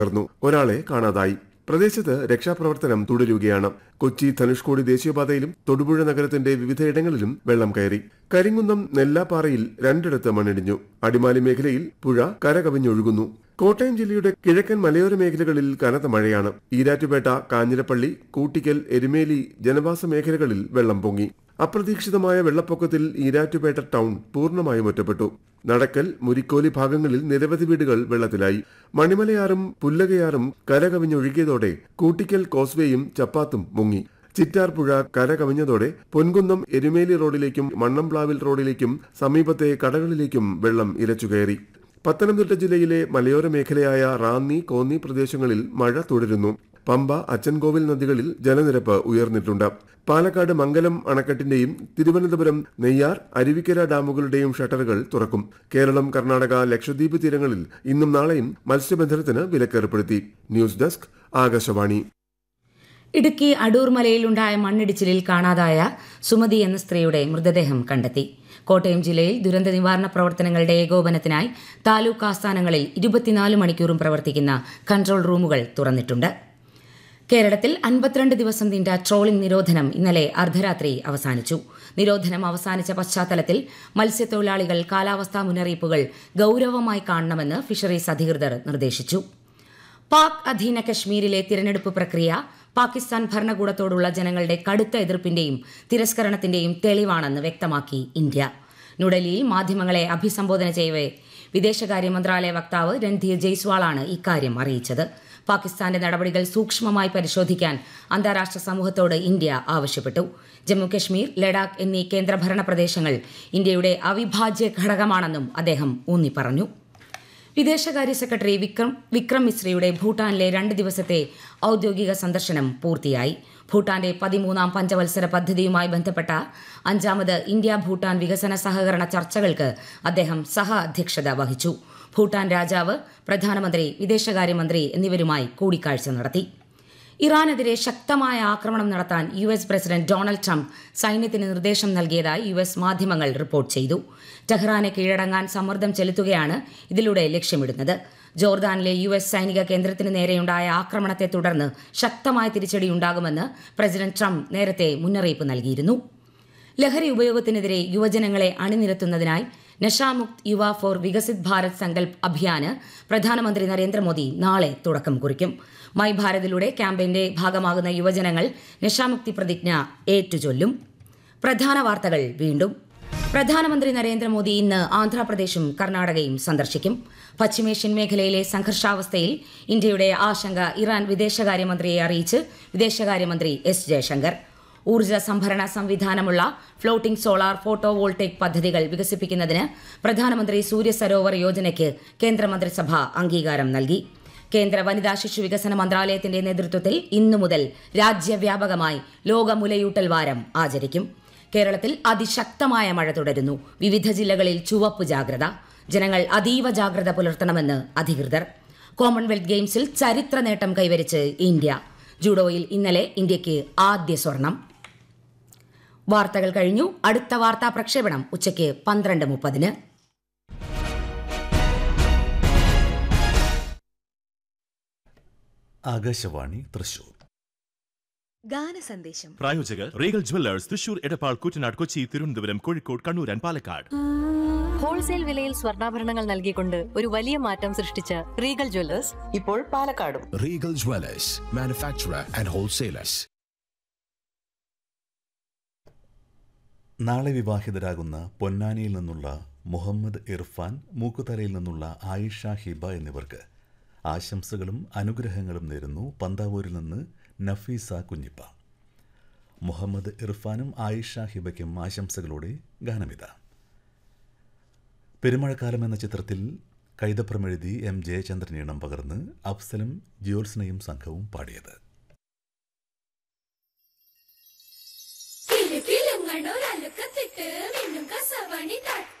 ചേർന്നു ഒരാളെ കാണാതായി പ്രദേശത്ത് രക്ഷാപ്രവർത്തനം തുടരുകയാണ് കൊച്ചി ധനുഷ്കോടി ദേശീയപാതയിലും തൊടുപുഴ നഗരത്തിന്റെ വിവിധയിടങ്ങളിലും വെള്ളം കയറി കരിങ്കുന്നം നെല്ലാപ്പാറയിൽ രണ്ടിടത്ത് മണ്ണിടിഞ്ഞു അടിമാലി മേഖലയിൽ പുഴ കരകവിഞ്ഞൊഴുകുന്നു കോട്ടയം ജില്ലയുടെ കിഴക്കൻ മലയോര മേഖലകളിൽ കനത്ത മഴയാണ് ഈരാറ്റുപേട്ട കാഞ്ഞിരപ്പള്ളി കൂട്ടിക്കൽ എരുമേലി ജനവാസ മേഖലകളിൽ വെള്ളം പൊങ്ങി അപ്രതീക്ഷിതമായ വെള്ളപ്പൊക്കത്തിൽ ഈരാറ്റുപേട്ട ടൗൺ പൂർണ്ണമായും ഒറ്റപ്പെട്ടു നടക്കൽ മുരിക്കോലി ഭാഗങ്ങളിൽ നിരവധി വീടുകൾ വെള്ളത്തിലായി മണിമലയാറും പുല്ലകയാറും കരകവിഞ്ഞൊഴുകിയതോടെ കൂട്ടിക്കൽ കോസ്വേയും ചപ്പാത്തും മുങ്ങി ചിറ്റാർ പുഴ കരകവിഞ്ഞതോടെ പൊൻകുന്നം എരുമേലി റോഡിലേക്കും മണ്ണംപ്ലാവിൽ റോഡിലേക്കും സമീപത്തെ കടകളിലേക്കും വെള്ളം ഇരച്ചുകയറി പത്തനംതിട്ട ജില്ലയിലെ മലയോര മേഖലയായ റാന്നി കോന്നി പ്രദേശങ്ങളിൽ മഴ തുടരുന്നു പമ്പ അച്ചൻകോവിൽ നദികളിൽ ജലനിരപ്പ് ഉയർന്നിട്ടുണ്ട് പാലക്കാട് മംഗലം അണക്കെട്ടിന്റെയും തിരുവനന്തപുരം നെയ്യാർ അരുവിക്കര ഡാമുകളുടെയും ഷട്ടറുകൾ തുറക്കും കേരളം കർണാടക ലക്ഷദ്വീപ് തീരങ്ങളിൽ ഇന്നും നാളെയും മത്സ്യബന്ധനത്തിന് വിലക്കേർപ്പെടുത്തി ന്യൂസ് ഡെസ്ക് ആകാശവാണി ഇടുക്കി അടൂർ മലയിലുണ്ടായ മണ്ണിടിച്ചിലിൽ കാണാതായ സുമതി എന്ന സ്ത്രീയുടെ മൃതദേഹം കണ്ടെത്തി കോട്ടയം ജില്ലയിൽ ദുരന്ത നിവാരണ പ്രവർത്തനങ്ങളുടെ ഏകോപനത്തിനായി താലൂക്ക് ആസ്ഥാനങ്ങളിൽ ഇരുപത്തിനാല് മണിക്കൂറും പ്രവർത്തിക്കുന്ന കൺട്രോൾ റൂമുകൾ തുറന്നിട്ടുണ്ട് കേരളത്തിൽ അൻപത്തിരണ്ട് ദിവസം നീണ്ട ട്രോളിംഗ് നിരോധനം ഇന്നലെ അർദ്ധരാത്രി അവസാനിച്ചു നിരോധനം അവസാനിച്ച പശ്ചാത്തലത്തിൽ മത്സ്യത്തൊഴിലാളികൾ കാലാവസ്ഥാ മുന്നറിയിപ്പുകൾ ഗൌരവമായി കാണണമെന്ന് ഫിഷറീസ് അധികൃതർ നിർദ്ദേശിച്ചു പാക് അധീന കശ്മീരിലെ തിരഞ്ഞെടുപ്പ് പ്രക്രിയ പാകിസ്ഥാൻ ഭരണകൂടത്തോടുള്ള ജനങ്ങളുടെ കടുത്ത എതിർപ്പിന്റെയും തിരസ്കരണത്തിന്റെയും തെളിവാണെന്ന് വ്യക്തമാക്കി ഇന്ത്യ ന്യൂഡൽഹിയിൽ മാധ്യമങ്ങളെ അഭിസംബോധന ചെയ്യവേ വിദേശകാര്യ മന്ത്രാലയ വക്താവ് രൺധീർ ജയ്സ്വാളാണ് ഇക്കാര്യം അറിയിച്ചത് പാകിസ്ഥാന്റെ നടപടികൾ സൂക്ഷ്മമായി പരിശോധിക്കാൻ അന്താരാഷ്ട്ര സമൂഹത്തോട് ഇന്ത്യ ആവശ്യപ്പെട്ടു ജമ്മുകശ്മീർ ലഡാക്ക് എന്നീ കേന്ദ്രഭരണ പ്രദേശങ്ങൾ ഇന്ത്യയുടെ അവിഭാജ്യ ഘടകമാണെന്നും അദ്ദേഹം ഊന്നിപ്പറഞ്ഞു വിദേശകാര്യ സെക്രട്ടറി വിക്രം വിക്രം മിശ്രയുടെ ഭൂട്ടാനിലെ രണ്ട് ദിവസത്തെ ഔദ്യോഗിക സന്ദർശനം പൂർത്തിയായി ഭൂട്ടാന്റെ പതിമൂന്നാം പഞ്ചവത്സര പദ്ധതിയുമായി ബന്ധപ്പെട്ട അഞ്ചാമത് ഇന്ത്യ ഭൂട്ടാൻ വികസന സഹകരണ ചർച്ചകൾക്ക് അദ്ദേഹം സഹ അധ്യക്ഷത വഹിച്ചു ഭൂട്ടാൻ രാജാവ് പ്രധാനമന്ത്രി വിദേശകാര്യമന്ത്രി എന്നിവരുമായി കൂടിക്കാഴ്ച നടത്തി ഇറാനെതിരെ ശക്തമായ ആക്രമണം നടത്താൻ U S president Donald Trump സൈന്യത്തിന് നിർദ്ദേശം നൽകിയതായി യു എസ് മാധ്യമങ്ങൾ റിപ്പോർട്ട് ചെയ്തു ടെഹ്റാനെ കീഴടങ്ങാൻ സമ്മർദ്ദം ചെലുത്തുകയാണ് ഇതിലൂടെ ലക്ഷ്യമിടുന്നത് ജോർദാനിലെ യു എസ് സൈനിക കേന്ദ്രത്തിന് നേരെയുണ്ടായ ആക്രമണത്തെ തുടർന്ന് ശക്തമായ തിരിച്ചടിയുണ്ടാകുമെന്ന് പ്രസിഡന്റ് ട്രംപ് നേരത്തെ മുന്നറിയിപ്പ് നൽകിയിരുന്നു ലഹരി ഉപയോഗത്തിനെതിരെ യുവജനങ്ങളെ അണിനിരത്തുന്നതിനായി നഷാമുക്ത് യുവ ഫോർ വികസിത് ഭാരത് സങ്കൽപ് അഭിയാന് പ്രധാനമന്ത്രി നരേന്ദ്രമോദി നാളെ തുടക്കം കുറിക്കും മൈ ഭാരതിലൂടെ ക്യാമ്പയിന്റെ ഭാഗമാകുന്ന യുവജനങ്ങൾ നഷാമുക്തി പ്രതിജ്ഞ ഏറ്റുചൊല്ലും പ്രധാന വാർത്തകൾ വീണ്ടും പ്രധാനമന്ത്രി നരേന്ദ്രമോദി ഇന്ന് ആന്ധ്രാപ്രദേശും കർണാടകയും സന്ദർശിക്കും പശ്ചിമേഷ്യൻ മേഖലയിലെ സംഘർഷാവസ്ഥയിൽ ഇന്ത്യയുടെ ആശങ്ക ഇറാൻ വിദേശകാര്യമന്ത്രിയെ അറിയിച്ച് വിദേശകാര്യമന്ത്രി എസ് ജയശങ്കർ ഊർജ്ജ സംഭരണ സംവിധാനമുള്ള ഫ്ലോട്ടിംഗ് സോളാർ ഫോട്ടോ വോൾട്ടേക് പദ്ധതികൾ വികസിപ്പിക്കുന്നതിന് പ്രധാനമന്ത്രി സൂര്യ സരോവർ യോജനയ്ക്ക് കേന്ദ്രമന്ത്രിസഭ അംഗീകാരം നൽകി കേന്ദ്ര വനിതാ ശിശു വികസന മന്ത്രാലയത്തിന്റെ നേതൃത്വത്തിൽ ഇന്നു മുതൽ രാജ്യവ്യാപകമായി ലോക മുലയൂട്ടൽ വാരം ആചരിക്കും കേരളത്തിൽ അതിശക്തമായ മഴ തുടരുന്നു വിവിധ ജില്ലകളിൽ ചുവപ്പ് ജാഗ്രത ജനങ്ങൾ അതീവ ജാഗ്രത പുലർത്തണമെന്ന് അധികൃതർ കോമൺവെൽത്ത് ഗെയിംസിൽ ചരിത്ര നേട്ടം കൈവരിച്ച് ഇന്ത്യ ജൂഡോയിൽ ഇന്നലെ ഇന്ത്യയ്ക്ക് ആദ്യ സ്വർണം വാർത്തകൾ കഴിഞ്ഞു അടുത്ത വാർത്താ പ്രക്ഷേപണം ഉച്ചയ്ക്ക് പന്ത്രണ്ട് മുപ്പതിന് ആകാശവാണി തൃശൂർ ഗാനസന്ദേശം പ്രായോജകർ Regal jewellers Thrissur Edappal Kuttanad Kochi Thiruvananthapuram Kozhikode Kannur and Palakkad wholesale വിലയിൽ സ്വർണ്ണാഭരണങ്ങൾ നൽകിക്കൊണ്ട് ഒരു വലിയ മാറ്റം സൃഷ്ടിച്ച റീഗൽ ജ്വല്ലേഴ്സ് ഇപ്പോൾ പാലക്കാടും Regal Dwellers, manufacturer and wholesalers. നാളെ വിവാഹിതരാകുന്ന പൊന്നാനിയിൽ നിന്നുള്ള മുഹമ്മദ് ഇർഫാൻ മൂക്കുതലയിൽ നിന്നുള്ള ആയിഷ ഹിബ എന്നിവർക്ക് ആശംസകളും അനുഗ്രഹങ്ങളും നേരുന്നു പന്താവൂരിൽ നിന്ന് നഫീസ കുഞ്ഞിപ്പ മുഹമ്മദ് ഇർഫാനും ആയിഷ ഹിബയ്ക്കും ആശംസകളോടെ ഗാനമിത പെരുമഴക്കാലം എന്ന ചിത്രത്തിൽ കൈതപ്രമെഴുതി എം ജയചന്ദ്രൻ ഈണം പകർന്ന് അഫ്സലും ജ്യോത്സ്നയും സംഘവും പാടിയത് കിലുകിലുങ്ങണൊരലുക്കത്തിട്ട് മിന്നും കസവണി തട്ട